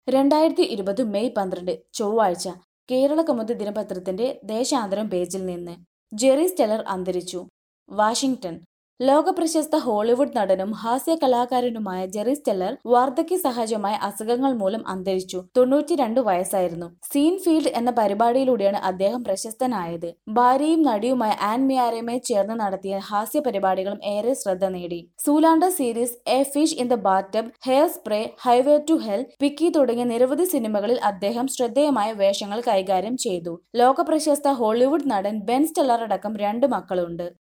രണ്ടായിരത്തി ഇരുപത് മെയ് പന്ത്രണ്ട് ചൊവ്വാഴ്ച കേരള കൗമുദി ദിനപത്രത്തിന്റെ ദേശാന്തരം പേജിൽ നിന്ന് ജെറി സ്റ്റെല്ലർ അന്തരിച്ചു വാഷിംഗ്ടൺ ലോകപ്രശസ്ത ഹോളിവുഡ് നടനും ഹാസ്യ കലാകാരനുമായ ജെറി സ്റ്റെല്ലർ വാർദ്ധക്യ സഹജമായ അസുഖങ്ങൾ മൂലം അന്തരിച്ചു തൊണ്ണൂറ്റിരണ്ട് വയസ്സായിരുന്നു സീൻഫീൽഡ് എന്ന പരിപാടിയിലൂടെയാണ് അദ്ദേഹം പ്രശസ്തനായത് ഭാര്യയും നടിയുമായ ആൻ മിയാരയുമായി ചേർന്ന് നടത്തിയ ഹാസ്യ പരിപാടികളും ഏറെ ശ്രദ്ധ നേടി Zoolander series a fish in the bathtub hair spray highway to hell picky തുടങ്ങിയ നിരവധി സിനിമകളിൽ അദ്ദേഹം ശ്രദ്ധേയമായ വേഷങ്ങൾ കൈകാര്യം ചെയ്തു ലോകപ്രശസ്ത ഹോളിവുഡ് നടൻ ബെൻ സ്റ്റെല്ലർ അടക്കം രണ്ട് മക്കളുണ്ട്